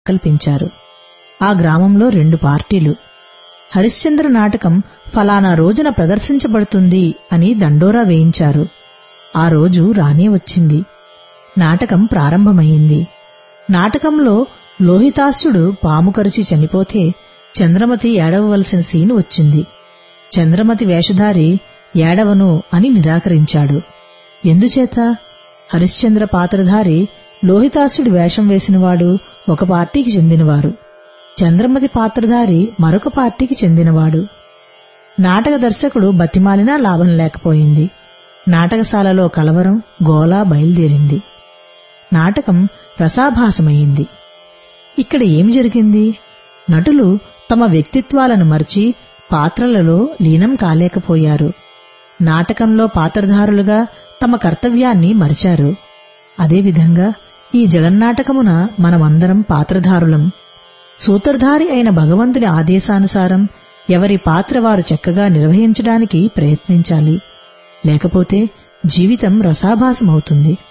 సంకల్పించారు ఆ గ్రామంలో రెండు పార్టీలు హరిశ్చంద్ర నాటకం ఫలానా రోజున ప్రదర్శించబడుతుంది అని దండోరా వేయించారు ఆ రోజు రానే వచ్చింది నాటకం ప్రారంభమైంది నాటకంలో లోహితాస్యుడు పాము కరిచి చనిపోతే చంద్రమతి ఏడవవలసిన సీను వచ్చింది చంద్రమతి వేషధారి ఏడవను అని నిరాకరించాడు ఎందుచేత హరిశ్చంద్ర పాత్రధారి లోహితాసుడి వేషం వేసినవాడు ఒక పార్టీకి చెందినవారు చంద్రమతి పాత్రధారి మరొక పార్టీకి చెందినవాడు నాటక దర్శకుడు బతిమాలినా లాభం లేకపోయింది నాటకశాలలో కలవరం గోలా బయలుదేరింది నాటకం రసాభాసమైంది ఇక్కడ ఏమి జరిగింది నటులు తమ వ్యక్తిత్వాలను మర్చి పాత్రలలో లీనం కాలేకపోయారు నాటకంలో పాత్రధారులుగా తమ కర్తవ్యాన్ని మరిచారు అదేవిధంగా ఈ జగన్నాటకమున మనమందరం పాత్రధారులం సూత్రధారి అయిన భగవంతుని ఆదేశానుసారం ఎవరి పాత్ర వారు చక్కగా నిర్వహించడానికి ప్రయత్నించాలి లేకపోతే జీవితం రసాభాసమవుతుంది